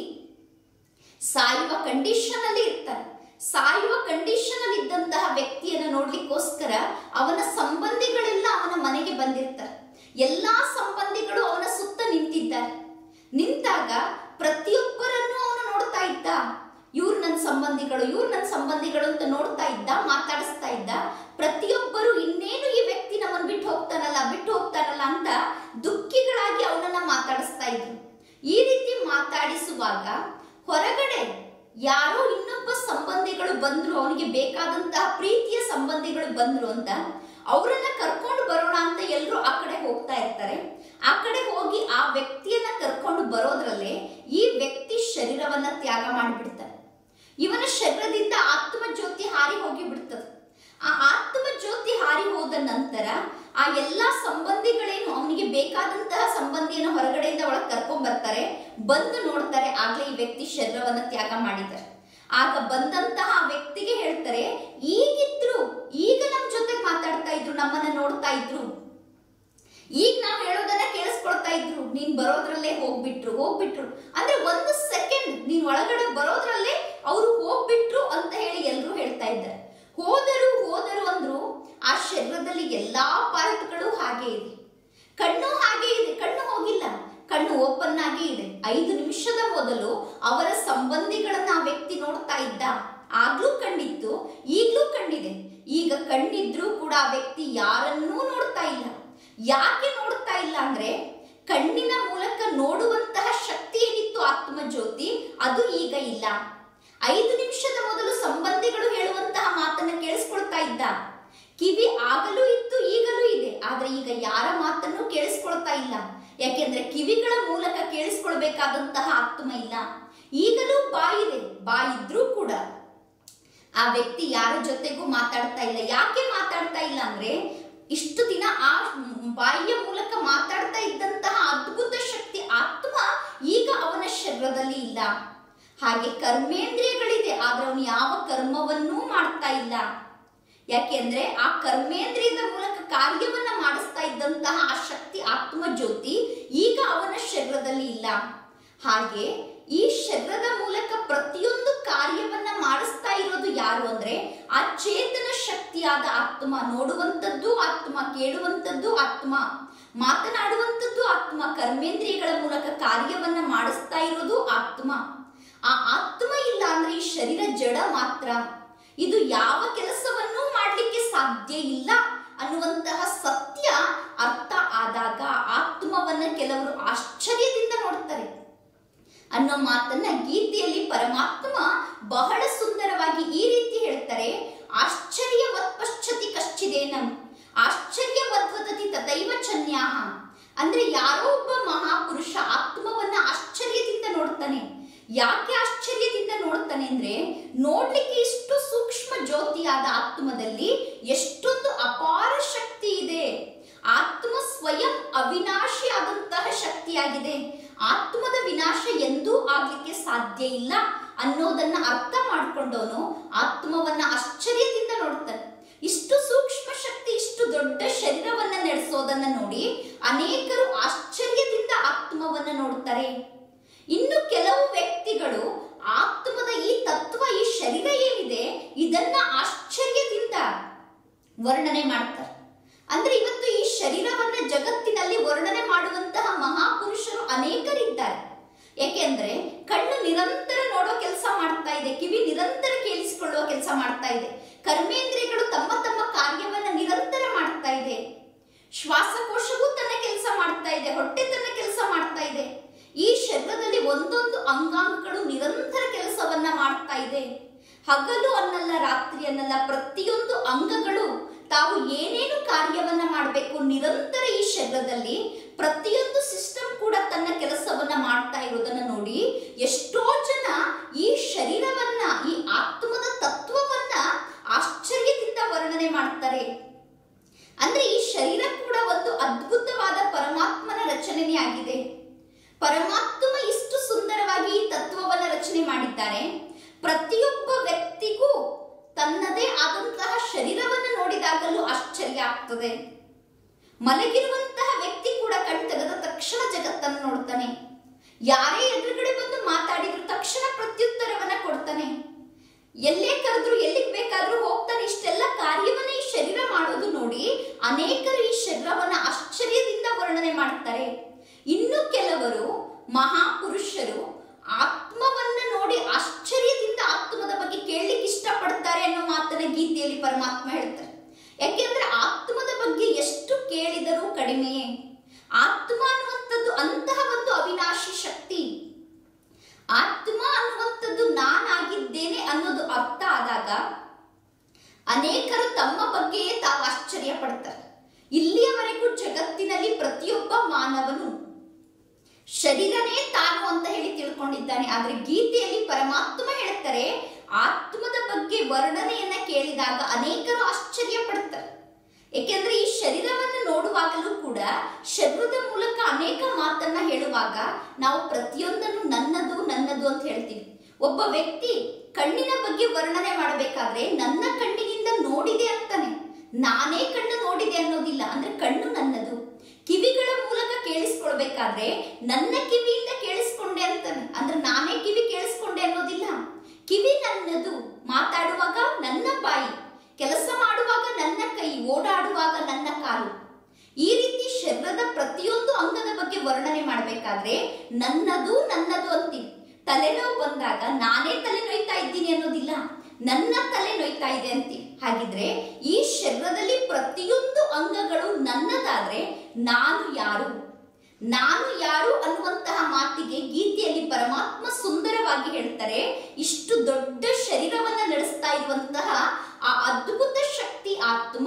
ಸಾಯುವ ಕಂಡೀಷನ್ ಅಲ್ಲಿ ಇರ್ತಾನೆ ಸಾಯುವ ಕಂಡೀಷನ್ ಅಲ್ಲಿ ಇದ್ದಂತಹ ವ್ಯಕ್ತಿಯನ್ನ ನೋಡ್ಲಿಕ್ಕೋಸ್ಕರ ಅವನ ಸಂಬಂಧಿಗಳೆಲ್ಲ ಅವನ ಮನೆಗೆ ಬಂದಿರ್ತಾರೆ ಎಲ್ಲಾ ಸಂಬಂಧಿಗಳು ಅವನ ಸುತ್ತ ನಿಂತಿದ್ದಾರೆ ನಿಂತಾಗ ಪ್ರತಿಯೊಬ್ಬರನ್ನು ಅವನು ನೋಡ್ತಾ ಇದ್ದ ಇವ್ರು ನನ್ನ ಸಂಬಂಧಿಗಳು ಇವ್ರು ನನ್ನ ಸಂಬಂಧಿಗಳು ಅಂತ ನೋಡ್ತಾ ಇದ್ದ ಮಾತಾಡಿಸ್ತಾ ಇದ್ದ ಪ್ರತಿಯೊಬ್ಬರು ಇನ್ನೇನು ಈ ವ್ಯಕ್ತಿ ನಮ್ಮನ್ನು ಬಿಟ್ಟು ಹೋಗ್ತಾನಲ್ಲ ಬಿಟ್ಟು ಹೋಗ್ತಾನಲ್ಲ ಅಂತ ದುಃಖಿಗಳಾಗಿ ಅವನನ್ನ ಮಾತಾಡಿಸ್ತಾ ಇದ್ರು ಈ ರೀತಿ ಮಾತಾಡಿಸುವಾಗ ಹೊರಗಡೆ ಯಾರೋ ಇನ್ನೊಬ್ಬ ಸಂಬಂಧಿಗಳು ಬಂದ್ರು ಅವನಿಗೆ ಬೇಕಾದಂತಹ ಪ್ರೀತಿಯ ಸಂಬಂಧಿಗಳು ಬಂದ್ರು ಅಂತ ಅವರನ್ನ ಕರ್ಕೊಂಡು ಬರೋಣ ಅಂತ ಎಲ್ಲರೂ ಆ ಕಡೆ ಹೋಗ್ತಾ ಇರ್ತಾರೆ ಆ ಕಡೆ ಹೋಗಿ ಆ ವ್ಯಕ್ತಿಯನ್ನ ಕರ್ಕೊಂಡು ಬರೋದ್ರಲ್ಲೇ ಈ ವ್ಯಕ್ತಿ ಶರೀರವನ್ನ ತ್ಯಾಗ ಮಾಡಿಬಿಡ್ತಾನೆ ಇವನ ಶರೀರದಿಂದ ಆತ್ಮ ಜ್ಯೋತಿ ಹಾರಿ ಹೋಗಿ ಬಿಡ್ತದೆ ಆ ಆತ್ಮ ಜ್ಯೋತಿ ಹಾರಿ ಹೋದ ನಂತರ ಆ ಎಲ್ಲಾ ಸಂಬಂಧಿಗಳೇನು ಅವನಿಗೆ ಬೇಕಾದಂತಹ ಸಂಬಂಧಿಯನ್ನು ಹೊರಗಡೆಯಿಂದ ಒಳಗೆ ಕರ್ಕೊಂಡ್ ಬರ್ತಾರೆ ಬಂದು ನೋಡ್ತಾರೆ ಆಗ್ಲೇ ಈ ವ್ಯಕ್ತಿ ಶರೀರವನ್ನ ತ್ಯಾಗ ಮಾಡಿದ್ದಾರೆ ಆಗ ಬಂದಂತಹ ಆ ವ್ಯಕ್ತಿಗೆ ಹೇಳ್ತಾರೆ ಈಗಿದ್ರು ಈಗ ನಮ್ ಜೊತೆಗೆ ಮಾತಾಡ್ತಾ ಇದ್ರು ನಮ್ಮನ್ನ ನೋಡ್ತಾ ಇದ್ರು ಈಗ ನಾವ್ ಹೇಳೋದನ್ನ ಕೇಳಿಸ್ಕೊಳ್ತಾ ಇದ್ರು ನೀನ್ ಬರೋದ್ರಲ್ಲೇ ಹೋಗ್ಬಿಟ್ರು ಹೋಗ್ಬಿಟ್ರು ಅಂದ್ರೆ ಒಂದು ಸೆಕೆಂಡ್ ನೀನ್ ಒಳಗಡೆ ಬರೋದ್ರಲ್ಲೇ ಅವರು ಹೋಗ್ಬಿಟ್ರು ಅಂತ ಹೇಳಿ ಎಲ್ರು ಹೇಳ್ತಾ ಇದ್ದಾರೆ ಹೋದರು ಹೋದರು ಅಂದ್ರು ಆ ಶರೀರದಲ್ಲಿ ಎಲ್ಲಾ ಪಾರ್ಟ್ಗಳು ಹಾಗೆ ಇದೆ ಕಣ್ಣು ಹಾಗೆ ಇದೆ ಕಣ್ಣು ಹೋಗಿಲ್ಲ ಕಣ್ಣು ಓಪನ್ ಆಗಿ ಇದೆ ಐದು ನಿಮಿಷದ ಮೊದಲು ಅವರ ಸಂಬಂಧಿಗಳನ್ನ ಆ ವ್ಯಕ್ತಿ ನೋಡ್ತಾ ಇದ್ದ ಆಗ್ಲೂ ಕಣ್ಣಿತ್ತು ಈಗ್ಲೂ ಕಣ್ಣಿದೆ ಈಗ ಕಣ್ಣಿದ್ರೂ ಕೂಡ ಆ ವ್ಯಕ್ತಿ ಯಾರನ್ನೂ ನೋಡ್ತಾ ಇಲ್ಲ ಯಾಕೆ ನೋಡ್ತಾ ಇಲ್ಲ ಅಂದ್ರೆ ಕಣ್ಣಿನ ಮೂಲಕ ನೋಡುವಂತಹ ಶಕ್ತಿ ಏನಿತ್ತು ಆತ್ಮ ಜ್ಯೋತಿ ಅದು ಈಗ ಇಲ್ಲ ಐದು ನಿಮಿಷದ ಮೊದಲು ಸಂಬಂಧಿಗಳು ಹೇಳುವಂತಹ ಮಾತನ್ನ ಕೇಳಿಸ್ಕೊಳ್ತಾ ಇದ್ದ ಕಿವಿ ಆಗಲೂ ಇತ್ತು ಈಗಲೂ ಇದೆ ಆದ್ರೆ ಈಗ ಯಾರ ಮಾತನ್ನು ಕೇಳಿಸ್ಕೊಳ್ತಾ ಇಲ್ಲ ಯಾಕೆಂದ್ರೆ ಕಿವಿಗಳ ಮೂಲಕ ಕೇಳಿಸ್ಕೊಳ್ಬೇಕಾದಂತಹ ಆತ್ಮ ಇಲ್ಲ ಈಗಲೂ ಬಾಯಿದೆ ಬಾಯಿದ್ರೂ ಕೂಡ ಆ ವ್ಯಕ್ತಿ ಯಾರ ಜೊತೆಗೂ ಮಾತಾಡ್ತಾ ಇಲ್ಲ ಯಾಕೆ ಮಾತಾಡ್ತಾ ಇಲ್ಲ ಅಂದ್ರೆ ಇಷ್ಟು ದಿನ ಆ ಬಾಯಿಯ ಮೂಲಕ ಮಾತಾಡ್ತಾ ಇದ್ದಂತಹ ಅದ್ಭುತ ಶಕ್ತಿ ಆತ್ಮ ಈಗ ಅವನ ಶರೀರದಲ್ಲಿ ಇಲ್ಲ ಹಾಗೆ ಕರ್ಮೇಂದ್ರಿಯಗಳಿದೆ ಆದ್ರೆ ಅವನು ಯಾವ ಕರ್ಮವನ್ನೂ ಮಾಡ್ತಾ ಇಲ್ಲ ಯಾಕೆಂದ್ರೆ ಆ ಕರ್ಮೇಂದ್ರಿಯದ ಮೂಲಕ ಕಾರ್ಯವನ್ನ ಮಾಡಿಸ್ತಾ ಇದ್ದಂತಹ ಆ ಶಕ್ತಿ ಆತ್ಮ ಜ್ಯೋತಿ ಈಗ ಅವನ ಶರೀರದಲ್ಲಿ ಇಲ್ಲ ಹಾಗೆ ಈ ಶರೀರದ ಮೂಲಕ ಪ್ರತಿಯೊಂದು ಕಾರ್ಯವನ್ನ ಮಾಡಿಸ್ತಾ ಇರೋದು ಯಾರು ಅಂದ್ರೆ ಆ ಚೇತನ ಶಕ್ತಿಯಾದ ಆತ್ಮ ನೋಡುವಂಥದ್ದು ಆತ್ಮ ಕೇಳುವಂಥದ್ದು ಆತ್ಮ ಮಾತನಾಡುವಂಥದ್ದು ಆತ್ಮ ಕರ್ಮೇಂದ್ರಿಯಗಳ ಮೂಲಕ ಕಾರ್ಯವನ್ನ ಮಾಡಿಸ್ತಾ ಇರೋದು ಆತ್ಮ ಆ ಆತ್ಮ ಇಲ್ಲ ಅಂದ್ರೆ ಈ ಶರೀರ ಜಡ ಮಾತ್ರ ಇದು ಯಾವ ಕೆಲಸವನ್ನೂ ಮಾಡ್ಲಿಕ್ಕೆ ಸಾಧ್ಯ ಇಲ್ಲ ಅನ್ನುವಂತಹ ಸತ್ಯ ಅರ್ಥ ಆದಾಗ ಆತ್ಮವನ್ನ ಕೆಲವರು ಆಶ್ಚರ್ಯದಿಂದ ನೋಡ್ತಾರೆ ಅನ್ನೋ ಮಾತನ್ನ ಗೀತೆಯಲ್ಲಿ ಪರಮಾತ್ಮ ಬಹಳ ಸುಂದರವಾಗಿ ಈ ರೀತಿ ಹೇಳ್ತಾರೆ ಆಶ್ಚರ್ಯವತ್ ಪಶ್ಚತಿ ಕಶ್ಚಿದೇನಂ ಆಶ್ಚರ್ಯವದ್ವದತಿ ತದೈವ ಚನ್ಯಾಹ ಅಂದ್ರೆ ಯಾರೋ ಒಬ್ಬ ಮಹಾಪುರುಷ ಆತ್ಮವನ್ನ ಆಶ್ಚರ್ಯದಿಂದ ನೋಡ್ತಾನೆ ಯಾಕೆ ಆಶ್ಚರ್ಯದಿಂದ ನೋಡ್ತಾನೆ ಅಂದ್ರೆ ನೋಡ್ಲಿಕ್ಕೆ ಇಷ್ಟು ಸೂಕ್ಷ್ಮ ಜ್ಯೋತಿಯಾದ ಆತ್ಮದಲ್ಲಿ ಎಷ್ಟೊಂದು ಅಪಾರ ಶಕ್ತಿ ಇದೆ ಆತ್ಮ ಸ್ವಯಂ ಅವಿನಾಶಿ ಆದಂತಹ ಶಕ್ತಿಯಾಗಿದೆ ಆತ್ಮದ ವಿನಾಶ ಎಂದೂ ಆಗ್ಲಿಕ್ಕೆ ಸಾಧ್ಯ ಇಲ್ಲ ಅನ್ನೋದನ್ನ ಅರ್ಥ ಮಾಡ್ಕೊಂಡವನು ಆತ್ಮವನ್ನ ಆಶ್ಚರ್ಯದಿಂದ ನೋಡ್ತಾನೆ ಇಷ್ಟು ಸೂಕ್ಷ್ಮ ಶಕ್ತಿ ಇಷ್ಟು ದೊಡ್ಡ ಶರೀರವನ್ನ ನಡೆಸೋದನ್ನ ನೋಡಿ ಅನೇಕರು ಆಶ್ಚರ್ಯದಿಂದ ಆತ್ಮವನ್ನ ನೋಡ್ತಾರೆ ಇನ್ನು ಕೆಲವು ವ್ಯಕ್ತಿಗಳು ಆತ್ಮದ ಈ ತತ್ವ ಈ ಶರೀರ ಏನಿದೆ ಇದನ್ನ ಆಶ್ಚರ್ಯದಿಂದ ವರ್ಣನೆ ಮಾಡ್ತಾರೆ ಅಂದ್ರೆ ಇವತ್ತು ಈ ಶರೀರವನ್ನ ಜಗತ್ತಿನಲ್ಲಿ ವರ್ಣನೆ ಮಾಡುವಂತಹ ಮಹಾಪುರುಷರು ಅನೇಕರಿದ್ದಾರೆ ಯಾಕೆಂದ್ರೆ ಕಣ್ಣು ನಿರಂತರ ನೋಡೋ ಕೆಲಸ ಮಾಡ್ತಾ ಇದೆ ಕಿವಿ ನಿರಂತರ ಕೇಳಿಸಿಕೊಳ್ಳುವ ಕೆಲಸ ಮಾಡ್ತಾ ಇದೆ ಕರ್ಮೇಂದ್ರಿಯಗಳು ತಮ್ಮ ತಮ್ಮ ಕಾರ್ಯವನ್ನ ನಿರಂತರ ಮಾಡ್ತಾ ಇದೆ ಶ್ವಾಸಕೋಶವೂ ತನ್ನ ಕೆಲಸ ಮಾಡ್ತಾ ಇದೆ ಹೊಟ್ಟೆ ತನ್ನ ಕೆಲಸ ಮಾಡ್ತಾ ಇದೆ ಈ ಶರೀರದಲ್ಲಿ ಒಂದೊಂದು ಅಂಗಾಂಗಗಳು ನಿರಂತರ ಕೆಲಸವನ್ನ ಮಾಡ್ತಾ ಇದೆ ಹಗಲು ಅನ್ನಲ್ಲ ರಾತ್ರಿ ಅನ್ನಲ್ಲ ಪ್ರತಿಯೊಂದು ಅಂಗಗಳು ತಾವು ಏನೇನು ಕಾರ್ಯವನ್ನ ಮಾಡಬೇಕು ನಿರಂತರ ಈ ಶರೀರದಲ್ಲಿ ಪ್ರತಿಯೊಂದು ಸಿಸ್ಟಮ್ ಕೂಡ ತನ್ನ ಕೆಲಸವನ್ನ ಮಾಡ್ತಾ ಇರೋದನ್ನ ನೋಡಿ ಎಷ್ಟೋ ಜನ ಈ ಶರೀರವನ್ನ ಈ ಆತ್ಮದ ತತ್ವವನ್ನ ಆಶ್ಚರ್ಯದಿಂದ ವರ್ಣನೆ ಮಾಡ್ತಾರೆ ಅಂದ್ರೆ ಈ ಶರೀರ ಕೂಡ ಒಂದು ಅದ್ಭುತವಾದ ಪರಮಾತ್ಮನ ರಚನೆನೇ ಆಗಿದೆ ಪರಮಾತ್ಮ ಇಷ್ಟು ಸುಂದರವಾಗಿ ಈ ತತ್ವವನ್ನ ರಚನೆ ಮಾಡಿದ್ದಾರೆ ಪ್ರತಿಯೊಬ್ಬ ವ್ಯಕ್ತಿಗೂ ತನ್ನದೇ ಆದಂತಹ ಶರೀರವನ್ನು ನೋಡಿದಾಗಲೂ ಆಶ್ಚರ್ಯ ಆಗ್ತದೆ ಮಲಗಿರುವಂತಹ ವ್ಯಕ್ತಿ ಕೂಡ ಕಣ್ ತೆಗೆದ ತಕ್ಷಣ ಜಗತ್ತನ್ನು ನೋಡ್ತಾನೆ ಯಾರೇ ಎದುರುಗಡೆ ಬಂದು ಮಾತಾಡಿದ್ರು ತಕ್ಷಣ ಪ್ರತ್ಯುತ್ತರವನ್ನ ಕೊಡ್ತಾನೆ ಎಲ್ಲೇ ಕರೆದ್ರು ಎಲ್ಲಿಗೆ ಬೇಕಾದ್ರೂ ಹೋಗ್ತಾನೆ ಇಷ್ಟೆಲ್ಲ ಕಾರ್ಯವನ್ನ ಈ ಶರೀರ ಮಾಡೋದು ನೋಡಿ ಅನೇಕರು ಈ ಶರೀರವನ್ನ ಆಶ್ಚರ್ಯದಿಂದ ವರ್ಣನೆ ಮಾಡ್ತಾರೆ ಇನ್ನು ಕೆಲವರು ಮಹಾಪುರುಷರು ಆತ್ಮವನ್ನ ನೋಡಿ ಆಶ್ಚರ್ಯದಿಂದ ಆತ್ಮದ ಬಗ್ಗೆ ಕೇಳಲಿಕ್ಕೆ ಇಷ್ಟಪಡ್ತಾರೆ ಅನ್ನೋ ಮಾತನ್ನ ಗೀತೆಯಲ್ಲಿ ಪರಮಾತ್ಮ ಹೇಳ್ತಾರೆ ಯಾಕೆಂದ್ರೆ ಆತ್ಮದ ಬಗ್ಗೆ ಎಷ್ಟು ಕೇಳಿದರೂ ಕಡಿಮೆಯೇ ಆತ್ಮ ಅನ್ನುವಂಥದ್ದು ಅಂತಹ ಒಂದು ಅವಿನಾಶಿ ಶಕ್ತಿ ಆತ್ಮ ಅನ್ನುವಂಥದ್ದು ನಾನಾಗಿದ್ದೇನೆ ಅನ್ನೋದು ಅರ್ಥ ಆದಾಗ ಅನೇಕರು ತಮ್ಮ ಬಗ್ಗೆಯೇ ತಾವು ಆಶ್ಚರ್ಯ ಪಡ್ತಾರೆ ಇಲ್ಲಿಯವರೆಗೂ ಜಗತ್ತಿನಲ್ಲಿ ಪ್ರತಿಯೊಬ್ಬ ಮಾನವನು ಶರೀರನೇ ತಾನು ಅಂತ ಹೇಳಿ ತಿಳ್ಕೊಂಡಿದ್ದಾನೆ ಆದ್ರೆ ಗೀತೆಯಲ್ಲಿ ಪರಮಾತ್ಮ ಹೇಳ್ತಾರೆ ಆತ್ಮದ ಬಗ್ಗೆ ವರ್ಣನೆಯನ್ನ ಕೇಳಿದಾಗ ಅನೇಕರು ಆಶ್ಚರ್ಯ ಪಡ್ತಾರೆ ಏಕೆಂದ್ರೆ ಈ ಶರೀರವನ್ನು ನೋಡುವಾಗಲೂ ಕೂಡ ಶರೀರದ ಮೂಲಕ ಅನೇಕ ಮಾತನ್ನ ಹೇಳುವಾಗ ನಾವು ಪ್ರತಿಯೊಂದನ್ನು ನನ್ನದು ನನ್ನದು ಅಂತ ಹೇಳ್ತೀವಿ ಒಬ್ಬ ವ್ಯಕ್ತಿ ಕಣ್ಣಿನ ಬಗ್ಗೆ ವರ್ಣನೆ ಮಾಡಬೇಕಾದ್ರೆ ನನ್ನ ಕಣ್ಣಿನಿಂದ ನೋಡಿದೆ ಅಂತಾನೆ ನಾನೇ ಕಣ್ಣು ನೋಡಿದೆ ಅನ್ನೋದಿಲ್ಲ ಅಂದ್ರೆ ಕಣ್ಣು ನನ್ನದು ಕಿವಿಗಳ ಮೂಲಕ ಕೇಳಿಸ್ಕೊಳ್ಬೇಕಾದ್ರೆ ನನ್ನ ಕಿವಿಯಿಂದ ಕೇಳಿಸ್ಕೊಂಡೆ ಅಂತಾನೆ ಅಂದ್ರೆ ನಾನೇ ಕಿವಿ ಕೇಳಿಸ್ಕೊಂಡೆ ಅನ್ನೋದಿಲ್ಲ ಕಿವಿ ನನ್ನದು ಮಾತಾಡುವಾಗ ನನ್ನ ಬಾಯಿ ಕೆಲಸ ಮಾಡುವಾಗ ನನ್ನ ಕೈ ಓಡಾಡುವಾಗ ನನ್ನ ಕಾಲು ಈ ರೀತಿ ಶರೀರದ ಪ್ರತಿಯೊಂದು ಅಂಗದ ಬಗ್ಗೆ ವರ್ಣನೆ ಮಾಡಬೇಕಾದ್ರೆ ನನ್ನದು ನನ್ನದು ಅಂತೀವಿ ತಲೆನೋವು ಬಂದಾಗ ನಾನೇ ತಲೆ ನೋಯ್ತಾ ಇದ್ದೀನಿ ಅನ್ನೋದಿಲ್ಲ ನನ್ನ ತಲೆ ನೋಯ್ತಾ ಇದೆ ಅಂತೀವಿ ಹಾಗಿದ್ರೆ ಈ ಶರೀರದಲ್ಲಿ ಪ್ರತಿಯೊಂದು ಅಂಗಗಳು ನನ್ನದಾದ್ರೆ ನಾನು ಯಾರು ನಾನು ಯಾರು ಅನ್ನುವಂತಹ ಮಾತಿಗೆ ಗೀತೆಯಲ್ಲಿ ಪರಮಾತ್ಮ ಸುಂದರವಾಗಿ ಹೇಳ್ತಾರೆ ಇಷ್ಟು ದೊಡ್ಡ ಶರೀರವನ್ನ ನಡೆಸ್ತಾ ಇರುವಂತಹ ಆ ಅದ್ಭುತ ಶಕ್ತಿ ಆತ್ಮ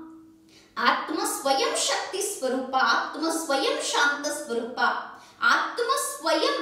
ಆತ್ಮ ಸ್ವಯಂ ಶಕ್ತಿ ಸ್ವರೂಪ ಆತ್ಮ ಸ್ವಯಂ ಶಾಂತ ಸ್ವರೂಪ ಆತ್ಮ ಸ್ವಯಂ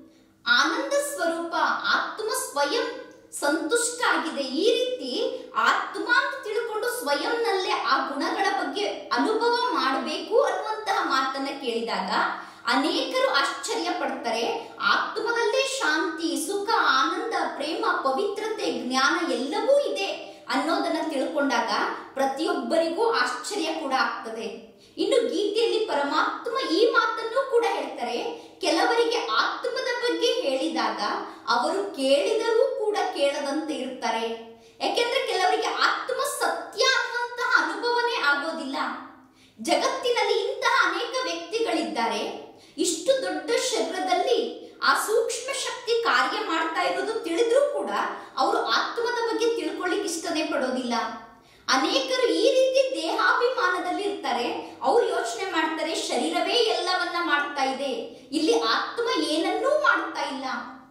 ಆನಂದ ಸ್ವರೂಪ ಆತ್ಮ ಸ್ವಯಂ ಸಂತುಷ್ಟ ಆಗಿದೆ ಈ ರೀತಿ ಆತ್ಮ ಅಂತ ತಿಳ್ಕೊಂಡು ಸ್ವಯಂನಲ್ಲೇ ಆ ಗುಣಗಳ ಬಗ್ಗೆ ಅನುಭವ ಮಾಡಬೇಕು ಅನ್ನುವಂತಹ ಮಾತನ್ನ ಕೇಳಿದಾಗ ಅನೇಕರು ಆಶ್ಚರ್ಯ ಪಡ್ತಾರೆ ಆತ್ಮದಲ್ಲೇ ಶಾಂತಿ ಸುಖ ಆನಂದ ಪ್ರೇಮ ಪವಿತ್ರತೆ ಜ್ಞಾನ ಎಲ್ಲವೂ ಇದೆ ಅನ್ನೋದನ್ನ ತಿಳ್ಕೊಂಡಾಗ ಪ್ರತಿಯೊಬ್ಬರಿಗೂ ಆಶ್ಚರ್ಯ ಕೂಡ ಆಗ್ತದೆ ಇನ್ನು ಗೀತೆಯಲ್ಲಿ ಪರಮಾತ್ಮ ಈ ಮಾತನ್ನು ಕೂಡ ಹೇಳ್ತಾರೆ ಕೆಲವರಿಗೆ ಆತ್ಮದ ಬಗ್ಗೆ ಹೇಳಿದಾಗ ಅವರು ಕೇಳಿದರೂ ಕೂಡ ಕೇಳದಂತೆ ಇರ್ತಾರೆ ಯಾಕೆಂದ್ರೆ ಕೆಲವರಿಗೆ ಆತ್ಮ ಸತ್ಯ ಅನ್ನುವಂತಹ ಅನುಭವನೇ ಆಗೋದಿಲ್ಲ ಜಗತ್ತಿನಲ್ಲಿ ಇಂತಹ ಅನೇಕ ವ್ಯಕ್ತಿಗಳಿದ್ದಾರೆ ಇಷ್ಟು ದೊಡ್ಡ ಶರೀರದಲ್ಲಿ ಆ ಸೂಕ್ಷ್ಮ ಶಕ್ತಿ ಕಾರ್ಯ ಮಾಡ್ತಾ ಇರೋದು ತಿಳಿದ್ರೂ ಕೂಡ ಅವರು ಆತ್ಮದ ಬಗ್ಗೆ ತಿಳ್ಕೊಳ್ಳಿಕ್ ಇಷ್ಟನೇ ಪಡೋದಿಲ್ಲ ಅನೇಕರು ಈ ರೀತಿ ದೇಹಾಭಿಮಾನದಲ್ಲಿ ಇರ್ತಾರೆ ಅವ್ರು ಯೋಚನೆ ಮಾಡ್ತಾರೆ ಶರೀರವೇ ಎಲ್ಲವನ್ನ ಮಾಡ್ತಾ ಇದೆ ಇಲ್ಲಿ ಆತ್ಮ ಏನನ್ನೂ ಮಾಡ್ತಾ ಇಲ್ಲ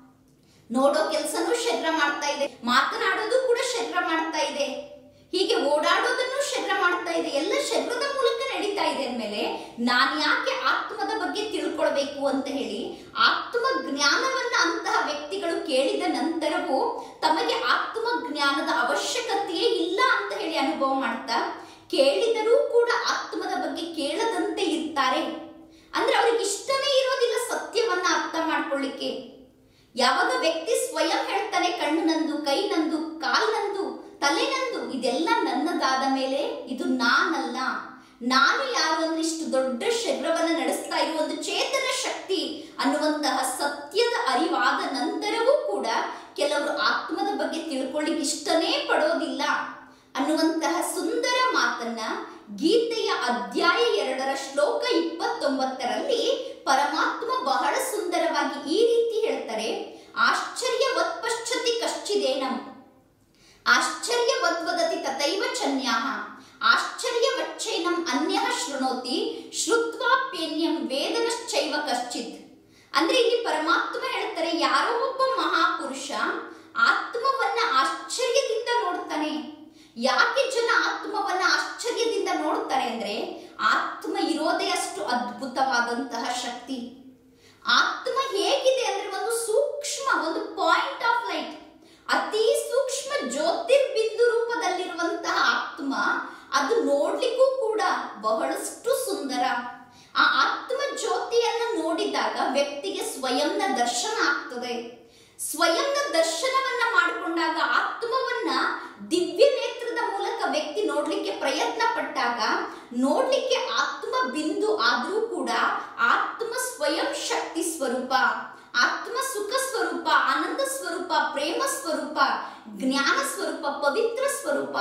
ನೋಡೋ ಕೆಲಸನೂ ಶರೀರ ಮಾಡ್ತಾ ಇದೆ ಮಾತನಾಡೋದು ಕೂಡ ಶರೀರ ಮಾಡ್ತಾ ಇದೆ ಹೀಗೆ ಓಡಾಡೋದನ್ನು ಶರೀರ ಮಾಡ್ತಾ ಇದೆ ಎಲ್ಲ ಶರೀರದ ಮೂಲಕ ನಡೀತಾ ಇದೆ ಅಂದ್ಮೇಲೆ ನಾನು ಯಾಕೆ ಆತ್ಮದ ಬಗ್ಗೆ ತಿಳ್ಕೊಳ್ಬೇಕು ಅಂತ ಹೇಳಿ ಆತ್ಮ ಜ್ಞಾನವನ್ನ ಅಂತಹ ವ್ಯಕ್ತಿಗಳು ಕೇಳಿದ ನಂತರವೂ ತಮಗೆ ಆತ್ಮ ಜ್ಞಾನದ ಅವಶ್ಯಕತೆಯೇ ಇಲ್ಲ ಅಂತ ಹೇಳಿ ಅನುಭವ ಮಾಡ್ತಾ ಕೇಳಿದರೂ ಕೂಡ ಆತ್ಮದ ಬಗ್ಗೆ ಕೇಳದಂತೆ ಇರ್ತಾರೆ ಅಂದ್ರೆ ಅವ್ರಿಗೆ ಇಷ್ಟನೇ ಇರೋದಿಲ್ಲ ಸತ್ಯವನ್ನ ಅರ್ಥ ಮಾಡ್ಕೊಳ್ಳಿಕ್ಕೆ ಯಾವಾಗ ವ್ಯಕ್ತಿ ಸ್ವಯಂ ಹೇಳ್ತಾನೆ ಕಣ್ಣು ನಂದು ಕೈ ನಂದು ಕಾಲ್ ನಂದು ತಲೆ ನಂದು ಇದೆಲ್ಲ ನನ್ನದಾದ ಮೇಲೆ ಇದು ನಾನಲ್ಲ ನಾನು ಯಾರು ಅಂದ್ರೆ ಇಷ್ಟು ದೊಡ್ಡ ಶರೀರವನ್ನ ನಡೆಸ್ತಾ ಇರುವ ಒಂದು ಚೇತನ ಶಕ್ತಿ ಅನ್ನುವಂತಹ ಸತ್ಯದ ಅರಿವಾದ ನಂತರವೂ ಕೂಡ ಕೆಲವರು ಆತ್ಮದ ಬಗ್ಗೆ ತಿಳ್ಕೊಳ್ಳಿಕ್ ಇಷ್ಟನೇ ಪಡೋದಿಲ್ಲ ಅನ್ನುವಂತಹ ಸುಂದರ ಮಾತನ್ನ ಗೀತೆಯ ಅಧ್ಯಾಯ ಎರಡರ ಶ್ಲೋಕ ಇಪ್ಪತ್ತೊಂಬತ್ತರಲ್ಲಿ ಪರಮಾತ್ಮ ಬಹಳ ಸುಂದರವಾಗಿ ಈ ರೀತಿ ಹೇಳ್ತಾರೆ ಆಶ್ಚರ್ಯವತ್ ಪಶ್ಚತಿ ಕಶ್ಚಿದೇನಂ ಆಶ್ಚರ್ಯವದ್ವದತಿ ತಥೈವ ಚನ್ಯಾಹ ಆಶ್ಚರ್ಯವಚ್ಚೈನಂ ಅನ್ಯಃ ಶೃಣೋತಿ ಶ್ರುತ್ವಾಪ್ಯನ್ಯಂ ವೇದನಶ್ಚೈವ ಕಶ್ಚಿತ್ ಅಂದ್ರೆ ಇಲ್ಲಿ ಪರಮಾತ್ಮ ಹೇಳ್ತಾರೆ ಯಾರೋ ಒಬ್ಬ ಮಹಾಪುರುಷ ಆತ್ಮವನ್ನ ಆಶ್ಚರ್ಯದಿಂದ ನೋಡ್ತಾನೆ ಯಾಕೆ ಜನ ಆತ್ಮವನ್ನ ಆಶ್ಚರ್ಯದಿಂದ ನೋಡ್ತಾರೆ ಅಂದ್ರೆ ಆತ್ಮ ಇರೋದೇ ಅಷ್ಟು ಅದ್ಭುತವಾದಂತಹ ಶಕ್ತಿ ಆತ್ಮ ಹೇಗಿದೆ ಅಂದ್ರೆ ಒಂದು ಸೂಕ್ಷ್ಮ ಒಂದು ಪಾಯಿಂಟ್ ಆಫ್ ಲೈಟ್ ಅತಿ ಸೂಕ್ಷ್ಮ ಜ್ಯೋತಿರ್ಬಿಂದು ರೂಪದಲ್ಲಿರುವಂತಹ ಆತ್ಮ ಅದು ನೋಡ್ಲಿಕ್ಕೂ ಕೂಡ ಬಹಳಷ್ಟು ಸುಂದರ ಆ ಆತ್ಮ ಜ್ಯೋತಿಯನ್ನು ನೋಡಿದಾಗ ವ್ಯಕ್ತಿಗೆ ಸ್ವಯಂನ ದರ್ಶನ ಆಗ್ತದೆ ಸ್ವಯಂನ ದರ್ಶನವನ್ನ ಮಾಡಿಕೊಂಡಾಗ ಆತ್ಮವನ್ನ ದಿವ್ಯ ನೇತ್ರದ ಮೂಲಕ ವ್ಯಕ್ತಿ ನೋಡ್ಲಿಕ್ಕೆ ಆತ್ಮ ಬಿಂದು ಆದ್ರೂ ಕೂಡ ಆತ್ಮ ಸ್ವಯಂ ಶಕ್ತಿ ಸ್ವರೂಪ ಆತ್ಮ ಸುಖ ಸ್ವರೂಪ ಆನಂದ ಸ್ವರೂಪ ಪ್ರೇಮ ಸ್ವರೂಪ ಜ್ಞಾನ ಸ್ವರೂಪ ಪವಿತ್ರ ಸ್ವರೂಪ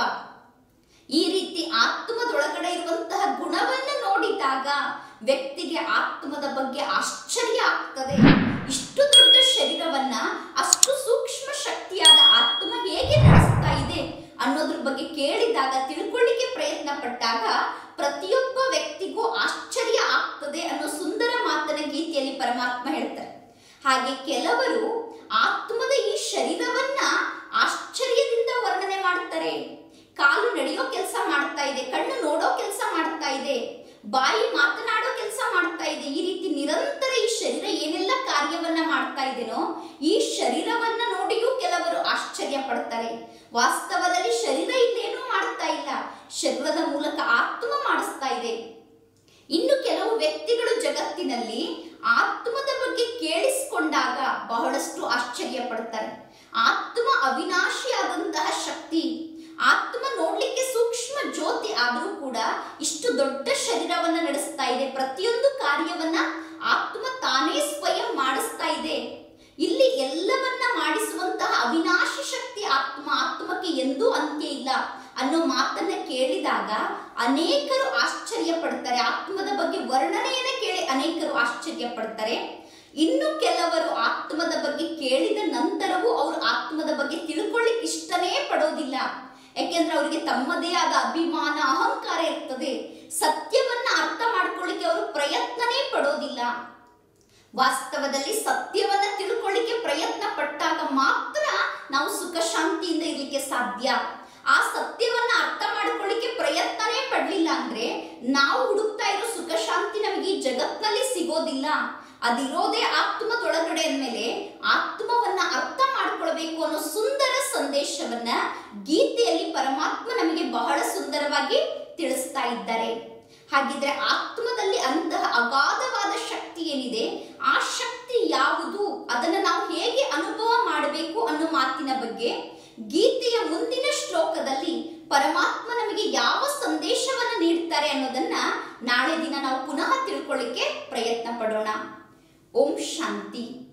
ಈ ರೀತಿ ಆತ್ಮದೊಳಗಡೆ ಇರುವಂತಹ ಗುಣವನ್ನು ನೋಡಿದಾಗ ವ್ಯಕ್ತಿಗೆ ಆತ್ಮದ ಬಗ್ಗೆ ಆಶ್ಚರ್ಯ ಆಗ್ತದೆ ಇಷ್ಟು ದೊಡ್ಡ ಶರೀರವನ್ನ ಅಷ್ಟು ಸೂಕ್ಷ್ಮ ಶಕ್ತಿಯಾದ ಆತ್ಮ ಹೇಗೆ ನಡೆಸ್ತಾ ಇದೆ ಅನ್ನೋದ್ರ ಬಗ್ಗೆ ಕೇಳಿದಾಗ ತಿಳ್ಕೊಳ್ಳಿಕ್ಕೆ ಪ್ರಯತ್ನ ಪಟ್ಟಾಗ ಪ್ರತಿಯೊಬ್ಬ ವ್ಯಕ್ತಿಗೂ ಆಶ್ಚರ್ಯ ಆಗ್ತದೆ ಅನ್ನೋ ಸುಂದರ ಮಾತನ ಗೀತೆಯಲ್ಲಿ ಪರಮಾತ್ಮ ಹೇಳ್ತಾರೆ ಹಾಗೆ ಕೆಲವರು ಆತ್ಮದ ಈ ಶರೀರವನ್ನ ಆಶ್ಚರ್ಯದಿಂದ ವರ್ಣನೆ ಮಾಡ್ತಾರೆ ಕಾಲು ನಡೆಯೋ ಕೆಲಸ ಮಾಡ್ತಾ ಇದೆ ಕಣ್ಣು ನೋಡೋ ಕೆಲಸ ಮಾಡ್ತಾ ಇದೆ ಬಾಯಿ ಮಾತನಾಡೋ ಕೆಲಸ ಮಾಡ್ತಾ ಇದೆ ಈ ರೀತಿ ನಿರಂತರ ಈ ಶರೀರ ಏನೆಲ್ಲ ಕಾರ್ಯವನ್ನ ಮಾಡ್ತಾ ಇದೆನೋ ಈ ಶರೀರವನ್ನ ನೋಡಿಯೂ ಕೆಲವರು ಆಶ್ಚರ್ಯ ಪಡ್ತಾರೆ ವಾಸ್ತವದಲ್ಲಿ ಶರೀರ ಇಲ್ಲೇನೂ ಮಾಡ್ತಾ ಇಲ್ಲ ಶರೀರದ ಮೂಲಕ ಆತ್ಮ ಮಾಡಿಸ್ತಾ ಇದೆ ಇನ್ನು ಕೆಲವು ವ್ಯಕ್ತಿಗಳು ಜಗತ್ತಿನಲ್ಲಿ ಆತ್ಮದ ಬಗ್ಗೆ ಕೇಳಿಸಿಕೊಂಡಾಗ ಬಹಳಷ್ಟು ಆಶ್ಚರ್ಯ ಪಡ್ತಾರೆ ಆತ್ಮ ಅವಿನಾಶಿಯಾದಂತಹ ಶಕ್ತಿ ಆತ್ಮ ನೋಡ್ಲಿಕ್ಕೆ ಸೂಕ್ಷ್ಮ ಜ್ಯೋತಿ ಆದರೂ ಕೂಡ ಇಷ್ಟು ದೊಡ್ಡ ಶರೀರವನ್ನ ನಡೆಸ್ತಾ ಇದೆ ಪ್ರತಿಯೊಂದು ಕಾರ್ಯವನ್ನ ಆತ್ಮ ತಾನೇ ಸ್ವಯಂ ಮಾಡಿಸ್ತಾ ಇದೆ ಇಲ್ಲಿ ಎಲ್ಲವನ್ನ ಮಾಡಿಸುವಂತಹ ಅವಿನಾಶಿ ಶಕ್ತಿ ಆತ್ಮ ಆತ್ಮಕ್ಕೆ ಎಂದೂ ಅಂತ್ಯ ಇಲ್ಲ ಅನ್ನೋ ಮಾತನ್ನ ಕೇಳಿದಾಗ ಅನೇಕರು ಆಶ್ಚರ್ಯ ಪಡ್ತಾರೆ ಆತ್ಮದ ಬಗ್ಗೆ ವರ್ಣನೆಯನ್ನ ಕೇಳಿ ಅನೇಕರು ಆಶ್ಚರ್ಯ ಪಡ್ತಾರೆ ಇನ್ನು ಕೆಲವರು ಆತ್ಮದ ಬಗ್ಗೆ ಕೇಳಿದ ನಂತರವೂ ಅವರು ಆತ್ಮದ ಬಗ್ಗೆ ತಿಳ್ಕೊಳ್ಳಿಕ್ಕೆ ಇಷ್ಟನೇ ಪಡೋದಿಲ್ಲ ಯಾಕೆಂದ್ರೆ ಅವರಿಗೆ ತಮ್ಮದೇ ಆದ ಅಭಿಮಾನ ಅಹಂಕಾರ ಇರ್ತದೆ ಸತ್ಯವನ್ನ ಅರ್ಥ ಮಾಡ್ಕೊಳ್ಳಿಕ್ಕೆ ಅವರು ಪ್ರಯತ್ನನೇ ಪಡೋದಿಲ್ಲ ವಾಸ್ತವದಲ್ಲಿ ಸತ್ಯವನ್ನ ತಿಳ್ಕೊಳ್ಳಿಕ್ಕೆ ಪ್ರಯತ್ನ ಪಟ್ಟಾಗ ಮಾತ್ರ ನಾವು ಸುಖ ಶಾಂತಿಯಿಂದ ಇರ್ಲಿಕ್ಕೆ ಸಾಧ್ಯ ಆ ಸತ್ಯವನ್ನ ಅರ್ಥ ಮಾಡ್ಕೊಳ್ಳಿಕ್ಕೆ ಪ್ರಯತ್ನನೇ ಪಡ್ಲಿಲ್ಲ ಅಂದ್ರೆ ನಾವು ಹುಡುಕ್ತಾ ಇರೋ ಸುಖ ಶಾಂತಿ ನಮಗೆ ಈ ಜಗತ್ನಲ್ಲಿ ಸಿಗೋದಿಲ್ಲ ಅದಿರೋದೇ ಆತ್ಮದೊಳಗಡೆ ಅಂದ್ಮೇಲೆ ಆತ್ಮವನ್ನ ಅರ್ಥ ಮಾಡ್ಕೊಳ್ಬೇಕು ಅನ್ನೋ ಸುಂದರ ಸಂದೇಶವನ್ನ ಗೀತೆಯಲ್ಲಿ ಪರಮಾತ್ಮ ನಮಗೆ ಬಹಳ ಸುಂದರವಾಗಿ ತಿಳಿಸ್ತಾ ಇದ್ದಾರೆ ಹಾಗಿದ್ರೆ ಆತ್ಮದಲ್ಲಿ ಅಂತಹ ಅಗಾಧವಾದ ಶಕ್ತಿ ಏನಿದೆ ಆ ಶಕ್ತಿ ಯಾವುದು ಅದನ್ನ ನಾವು ಹೇಗೆ ಅನುಭವ ಮಾಡಬೇಕು ಅನ್ನೋ ಮಾತಿನ ಬಗ್ಗೆ ಗೀತೆಯ ಮುಂದಿನ ಶ್ಲೋಕದಲ್ಲಿ ಪರಮಾತ್ಮ ನಮಗೆ ಯಾವ ಸಂದೇಶವನ್ನ ನೀಡ್ತಾರೆ ಅನ್ನೋದನ್ನ ನಾಳೆ ದಿನ ನಾವು ಪುನಃ ತಿಳ್ಕೊಳ್ಳಿಕ್ಕೆ ಪ್ರಯತ್ನ ಪಡೋಣ ಓಂ ಶಾಂತಿ